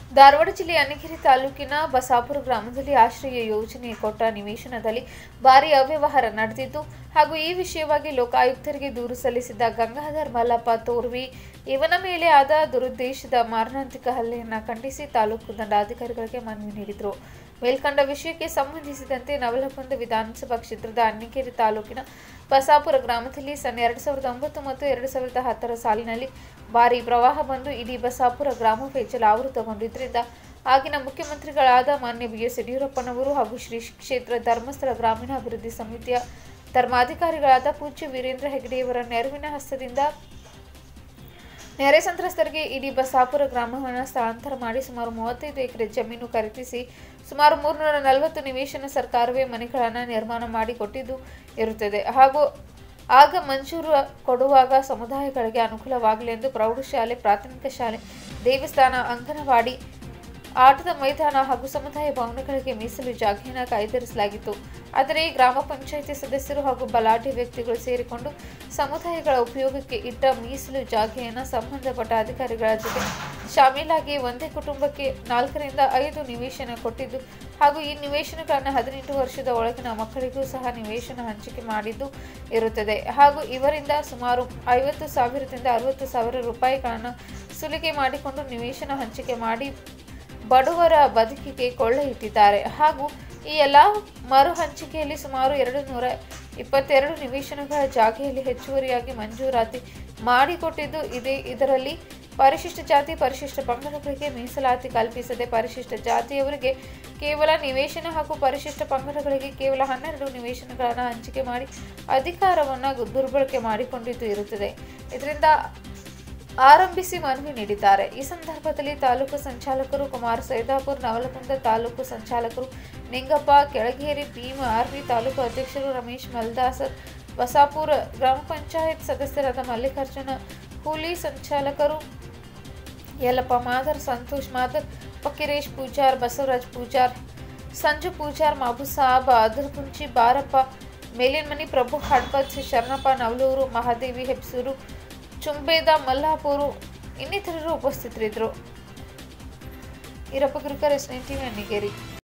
ಧಾರವಾಡ ಜಿಲ್ಲೆ ಅನಗಿರಿ ತಾಲೂಕಿನ ಬಸಾಪುರ ಗ್ರಾಮದಲ್ಲಿ ಆಶ್ರಯ ಯೋಜನೆ ಕೊಟ್ಟ ನಿವೇಶನದಲ್ಲಿ ಭಾರಿ ಅವ್ಯವಹಾರ ನಡೆದಿದ್ದು ಹಾಗೂ ಈ ವಿಷಯವಾಗಿ ಲೋಕಾಯುಕ್ತರಿಗೆ ದೂರು ಸಲ್ಲಿಸಿದ್ದ ಗಂಗಾಧರ್ ಮಲ್ಲಪ್ಪ ತೋರ್ವಿ ಇವನ ಮೇಲೆ ಆದ ದುರುದ್ದೇಶದ ಮಾರಣಾಂತಿಕ ಹಲ್ಲೆಯನ್ನ ಖಂಡಿಸಿ ತಾಲೂಕು ದಂಡಾಧಿಕಾರಿಗಳಿಗೆ ಮನವಿ ನೀಡಿದರು ಮೇಲ್ಕಂಡ ವಿಷಯಕ್ಕೆ ಸಂಬಂಧಿಸಿದಂತೆ ನವಲಗುಂದ ವಿಧಾನಸಭಾ ಕ್ಷೇತ್ರದ ಅಣ್ಣಿಗೇರಿ ತಾಲೂಕಿನ ಬಸಾಪುರ ಗ್ರಾಮದಲ್ಲಿ ಸನ್ ಎರಡು ಸಾವಿರದ ಒಂಬತ್ತು ಮತ್ತು ಎರಡು ಸಾವಿರದ ಹತ್ತರ ಸಾಲಿನಲ್ಲಿ ಭಾರೀ ಪ್ರವಾಹ ಬಂದು ಇಡೀ ಬಸಾಪುರ ಗ್ರಾಮವೇ ಜಲಾವೃತಗೊಂಡಿದ್ದರಿಂದ ಆಗಿನ ಮುಖ್ಯಮಂತ್ರಿಗಳಾದ ಮಾನ್ಯ ಬಿ ಎಸ್ ಯಡಿಯೂರಪ್ಪನವರು ಹಾಗೂ ಶ್ರೀ ಕ್ಷೇತ್ರ ಧರ್ಮಸ್ಥಳ ಗ್ರಾಮೀಣಾಭಿವೃದ್ಧಿ ಸಮಿತಿಯ ಧರ್ಮಾಧಿಕಾರಿಗಳಾದ ಪೂಜ್ಯ ವೀರೇಂದ್ರ ಹೆಗಡೆಯವರ ನೆರವಿನ ಹಸ್ತದಿಂದ ನೆರೆ ಸಂತ್ರಸ್ತರಿಗೆ ಇಡೀ ಬಸಾಪುರ ಗ್ರಾಮವನ್ನು ಸ್ಥಳಾಂತರ ಮಾಡಿ ಸುಮಾರು ಮೂವತ್ತೈದು ಎಕರೆ ಜಮೀನು ಖರೀದಿಸಿ ಸುಮಾರು ಮೂರ್ನೂರ ನಲವತ್ತು ನಿವೇಶನ ಸರ್ಕಾರವೇ ಮನೆಗಳನ್ನು ನಿರ್ಮಾಣ ಮಾಡಿ ಕೊಟ್ಟಿದ್ದು ಇರುತ್ತದೆ ಹಾಗೂ ಆಗ ಮಂಜೂರು ಕೊಡುವಾಗ ಸಮುದಾಯಗಳಿಗೆ ಅನುಕೂಲವಾಗಲಿ ಎಂದು ಪ್ರೌಢಶಾಲೆ ಪ್ರಾಥಮಿಕ ಶಾಲೆ ದೇವಸ್ಥಾನ ಅಂಗನವಾಡಿ ಆಟದ ಮೈದಾನ ಹಾಗೂ ಸಮುದಾಯ ಭವನಗಳಿಗೆ ಮೀಸಲು ಜಾಗೆಯನ್ನು ಕಾಯ್ದಿರಿಸಲಾಗಿತ್ತು ಆದರೆ ಈ ಗ್ರಾಮ ಪಂಚಾಯಿತಿ ಸದಸ್ಯರು ಹಾಗೂ ಬಲಾಢ್ಯ ವ್ಯಕ್ತಿಗಳು ಸೇರಿಕೊಂಡು ಸಮುದಾಯಗಳ ಉಪಯೋಗಕ್ಕೆ ಇಟ್ಟ ಮೀಸಲು ಜಾಗೆಯನ್ನು ಸಂಬಂಧಪಟ್ಟ ಅಧಿಕಾರಿಗಳ ಜೊತೆ ಶಾಮೀಲಾಗಿ ಒಂದೇ ಕುಟುಂಬಕ್ಕೆ ನಾಲ್ಕರಿಂದ ಐದು ನಿವೇಶನ ಕೊಟ್ಟಿದ್ದು ಹಾಗೂ ಈ ನಿವೇಶನಗಳನ್ನು ಹದಿನೆಂಟು ವರ್ಷದ ಒಳಗಿನ ಮಕ್ಕಳಿಗೂ ಸಹ ನಿವೇಶನ ಹಂಚಿಕೆ ಮಾಡಿದ್ದು ಇರುತ್ತದೆ ಹಾಗೂ ಇವರಿಂದ ಸುಮಾರು ಐವತ್ತು ಸಾವಿರದಿಂದ ಅರವತ್ತು ಸಾವಿರ ರೂಪಾಯಿಗಳನ್ನು ಸುಲಿಗೆ ಮಾಡಿಕೊಂಡು ನಿವೇಶನ ಹಂಚಿಕೆ ಮಾಡಿ ಬಡವರ ಬದುಕಿಗೆ ಕೊಳ್ಳೆ ಇಟ್ಟಿದ್ದಾರೆ ಹಾಗೂ ಈ ಎಲ್ಲ ಮರು ಹಂಚಿಕೆಯಲ್ಲಿ ಸುಮಾರು ಎರಡು ನೂರ ಇಪ್ಪತ್ತೆರಡು ನಿವೇಶನಗಳ ಜಾಗೆಯಲ್ಲಿ ಹೆಚ್ಚುವರಿಯಾಗಿ ಮಂಜೂರಾತಿ ಮಾಡಿಕೊಟ್ಟಿದ್ದು ಇದೆ ಇದರಲ್ಲಿ ಪರಿಶಿಷ್ಟ ಜಾತಿ ಪರಿಶಿಷ್ಟ ಪಂಗಡಗಳಿಗೆ ಮೀಸಲಾತಿ ಕಲ್ಪಿಸದೆ ಪರಿಶಿಷ್ಟ ಜಾತಿಯವರಿಗೆ ಕೇವಲ ನಿವೇಶನ ಹಾಗೂ ಪರಿಶಿಷ್ಟ ಪಂಗಡಗಳಿಗೆ ಕೇವಲ ಹನ್ನೆರಡು ನಿವೇಶನಗಳನ್ನು ಹಂಚಿಕೆ ಮಾಡಿ ಅಧಿಕಾರವನ್ನು ದುರ್ಬಳಕೆ ಮಾಡಿಕೊಂಡಿದ್ದು ಇರುತ್ತದೆ ಇದರಿಂದ ಆರಂಭಿಸಿ ಮನವಿ ನೀಡಿದ್ದಾರೆ ಈ ಸಂದರ್ಭದಲ್ಲಿ ತಾಲೂಕು ಸಂಚಾಲಕರು ಕುಮಾರ್ ಸೈದಾಪುರ್ ನವಲಗುಂದ ತಾಲೂಕು ಸಂಚಾಲಕರು ನಿಂಗಪ್ಪ ಕೆಳಗೇರಿ ಭೀಮ ಆರ್ವಿ ತಾಲೂಕು ಅಧ್ಯಕ್ಷರು ರಮೇಶ್ ಮಲ್ದಾಸರ್ ಬಸಾಪುರ ಗ್ರಾಮ ಪಂಚಾಯತ್ ಸದಸ್ಯರಾದ ಮಲ್ಲಿಕಾರ್ಜುನ ಕೂಲಿ ಸಂಚಾಲಕರು ಯಲ್ಲಪ್ಪ ಮಾದರ್ ಸಂತೋಷ್ ಮಾದರ್ ಫಕೀರೇಶ್ ಪೂಜಾರ್ ಬಸವರಾಜ್ ಪೂಜಾರ್ ಸಂಜು ಪೂಜಾರ್ ಮಾಬು ಸಾಬ್ ಅದರ್ಕುಂಚಿ ಬಾರಪ್ಪ ಮೇಲಿನಮನಿ ಪ್ರಭು ಹಡ್ಪತ್ ಶರಣಪ್ಪ ನವಲೂರು ಮಹಾದೇವಿ ಹೆಬ್ಸೂರು ಚುಂಬೇದ ಮಲ್ಲಾಪುರು ಇನ್ನಿತರರು ಉಪಸ್ಥಿತರಿದ್ದರು ಈರಪ್ಪ ಗುರುಕರ್ ಎಸ್ ಟಿವಿ ಅಣ್ಣಿಗೇರಿ